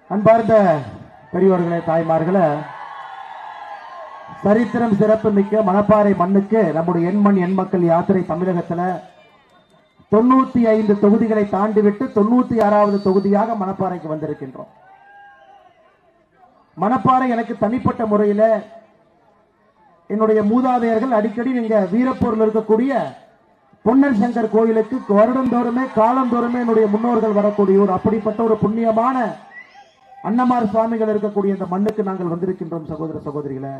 அன்பார்ந்த பெரியோர்களே தாய்மார்களே சரித்திரம் சிறப்பு மிக்க மணப்பாறை மண்ணுக்கு நம்முடைய எண்மண் எண்மக்கள் யாத்திரை தமிழகத்துல தொண்ணூத்தி ஐந்து தொகுதிகளை தாண்டிவிட்டு தொண்ணூத்தி ஆறாவது தொகுதியாக மணப்பாறைக்கு வந்திருக்கின்றோம் மணப்பாறை எனக்கு தனிப்பட்ட முறையில என்னுடைய மூதாதையர்கள் அடிக்கடி நீங்க வீரப்பூர்ல இருக்கக்கூடிய பொன்னர் சங்கர் கோயிலுக்கு வருடந்தோறுமே காலந்தோறுமே என்னுடைய முன்னோர்கள் வரக்கூடிய ஒரு அப்படிப்பட்ட ஒரு புண்ணியமான அன்னமார் சுவாமிகள் இருக்கக்கூடிய இந்த மண்ணுக்கு நாங்கள் வந்திருக்கின்றோம் சகோதர சகோதரிகளே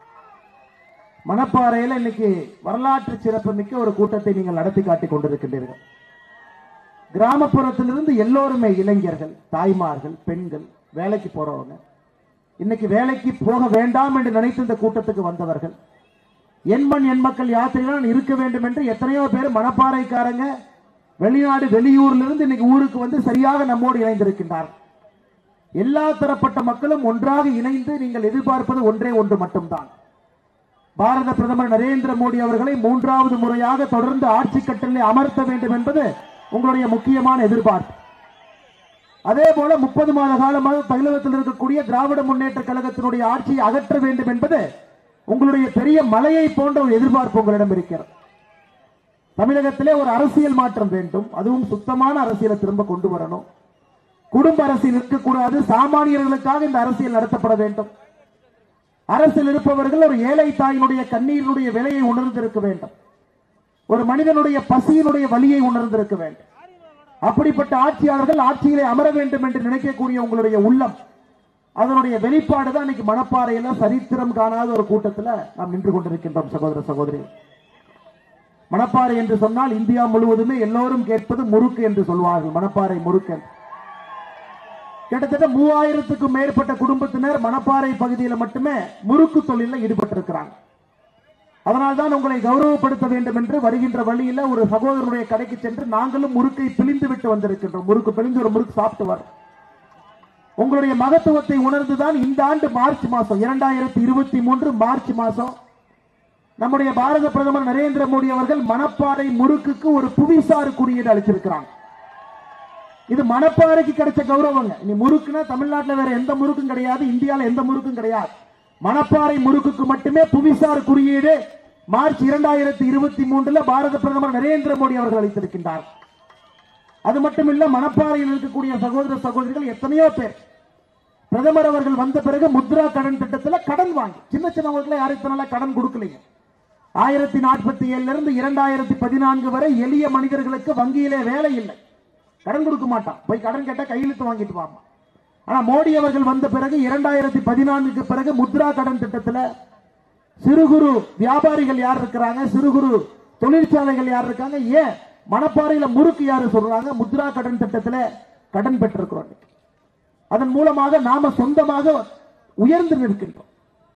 மணப்பாறையில இன்னைக்கு வரலாற்று சிறப்புமிக்க ஒரு கூட்டத்தை நீங்கள் நடத்தி காட்டிக் கொண்டிருக்கின்றீர்கள் கிராமப்புறத்திலிருந்து எல்லோருமே இளைஞர்கள் தாய்மார்கள் பெண்கள் வேலைக்கு போறவங்க இன்னைக்கு வேலைக்கு போக வேண்டாம் என்று நினைத்து இந்த கூட்டத்துக்கு வந்தவர்கள் எண்மண் எண் மக்கள் யாத்திரைகள் இருக்க வேண்டும் என்று எத்தனையோ பேர் மணப்பாறைக்காரங்க வெளிநாடு வெளியூர்ல இருந்து இன்னைக்கு ஊருக்கு வந்து சரியாக நம்மோடு இணைந்திருக்கின்றார்கள் எல்லா தரப்பட்ட மக்களும் ஒன்றாக இணைந்து நீங்கள் எதிர்பார்ப்பது ஒன்றே ஒன்று மட்டும்தான் பாரத பிரதமர் நரேந்திர மோடி அவர்களை மூன்றாவது முறையாக தொடர்ந்து ஆட்சி கட்டளை அமர்த்த வேண்டும் என்பது உங்களுடைய முக்கியமான எதிர்பார்ப்பு அதே போல முப்பது மாத காலமாக தமிழகத்தில் இருக்கக்கூடிய திராவிட முன்னேற்ற கழகத்தினுடைய ஆட்சியை அகற்ற வேண்டும் என்பது உங்களுடைய பெரிய மலையை போன்ற ஒரு எதிர்பார்ப்பு உங்களிடம் இருக்கிறது தமிழகத்திலே ஒரு அரசியல் மாற்றம் வேண்டும் அதுவும் சுத்தமான அரசியலை திரும்ப கொண்டு வரணும் குடும்ப அரசியல் இருக்கக்கூடாது சாமானியர்களுக்காக இந்த அரசியல் நடத்தப்பட வேண்டும் அரசில் இருப்பவர்கள் ஒரு ஏழை தாயினுடைய கண்ணீரினுடைய விலையை உணர்ந்திருக்க வேண்டும் ஒரு மனிதனுடைய பசியினுடைய வலியை உணர்ந்திருக்க வேண்டும் அப்படிப்பட்ட ஆட்சியாளர்கள் ஆட்சியிலே அமர வேண்டும் என்று நினைக்கக்கூடிய உங்களுடைய உள்ளம் அதனுடைய வெளிப்பாடு தான் இன்னைக்கு மணப்பாறையில சரித்திரம் காணாத ஒரு கூட்டத்தில் நாம் நின்று கொண்டிருக்கின்றோம் சகோதர சகோதரி மணப்பாறை என்று சொன்னால் இந்தியா முழுவதுமே எல்லோரும் கேட்பது முறுக்கு என்று சொல்வார்கள் மணப்பாறை முறுக்கு என்று. கிட்டத்தட்ட மூவாயிரத்துக்கும் மேற்பட்ட குடும்பத்தினர் மணப்பாறை பகுதியில் மட்டுமே முறுக்கு தொழிலில் ஈடுபட்டிருக்கிறாங்க அதனால்தான் உங்களை கௌரவப்படுத்த வேண்டும் என்று வருகின்ற வழியில ஒரு சகோதரனுடைய கடைக்கு சென்று நாங்களும் முறுக்கை பிழிந்து விட்டு வந்திருக்கின்றோம் முறுக்கு பிழிந்து ஒரு முறுக்கு சாப்பிட்டு வரோம் உங்களுடைய மகத்துவத்தை உணர்ந்துதான் இந்த ஆண்டு மார்ச் மாசம் இரண்டாயிரத்தி இருபத்தி மூன்று மார்ச் மாசம் நம்முடைய பாரத பிரதமர் நரேந்திர மோடி அவர்கள் மணப்பாறை முறுக்குக்கு ஒரு புவிசார் குறியீடு அளிச்சிருக்கிறாங்க இது மணப்பாறைக்கு கிடைச்ச கௌரவங்க இனி முறுக்குன்னா தமிழ்நாட்டுல வேற எந்த முறுக்கும் கிடையாது இந்தியால எந்த முறுக்கும் கிடையாது மணப்பாறை முறுக்குக்கு மட்டுமே புவிசார் குறியீடு மார்ச் இரண்டாயிரத்தி இருபத்தி மூன்றுல பாரத பிரதமர் நரேந்திர மோடி அவர்கள் அளித்திருக்கின்றார் அது மட்டுமில்ல மணப்பாறையில் இருக்கக்கூடிய சகோதர சகோதரிகள் எத்தனையோ பேர் பிரதமர் அவர்கள் வந்த பிறகு முத்ரா கடன் திட்டத்துல கடன் வாங்கி சின்ன சின்னவர்களுக்கு யாருக்கு கடன் கொடுக்கலைங்க ஆயிரத்தி நாற்பத்தி ஏழுல இருந்து இரண்டாயிரத்தி பதினான்கு வரை எளிய மனிதர்களுக்கு வங்கியிலே வேலை இல்லை கடன் கொடுக்க மாட்டான் போய் கடன் கேட்டா கையெழுத்து வாங்கிட்டு வாமா ஆனா மோடி அவர்கள் வந்த பிறகு இரண்டாயிரத்தி பதினான்குக்கு பிறகு முத்ரா கடன் திட்டத்துல சிறு குறு வியாபாரிகள் யார் இருக்கிறாங்க சிறு குறு தொழிற்சாலைகள் யார் இருக்காங்க ஏன் மணப்பாறையில முறுக்கு யாரு சொல்றாங்க முத்ரா கடன் திட்டத்துல கடன் பெற்றிருக்கிறோம் இன்னைக்கு. அதன் மூலமாக நாம சொந்தமாக உயர்ந்து நிற்கின்றோம்